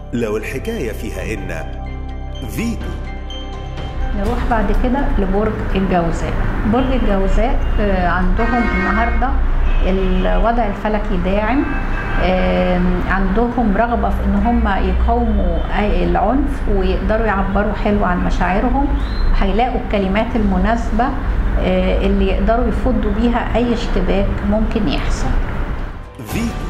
لو الحكاية فيها إن فيتو نروح بعد كده لبرج الجوزاء برج الجوزاء آه، عندهم النهارده الوضع الفلكي داعم آم، عندهم رغبة في ان هم يقاوموا أي- العنف ويقدروا يعبروا حلو عن مشاعرهم هيلاقوا الكلمات المناسبة آه، اللي يقدروا يفضوا بيها اي اشتباك ممكن يحصل فيتو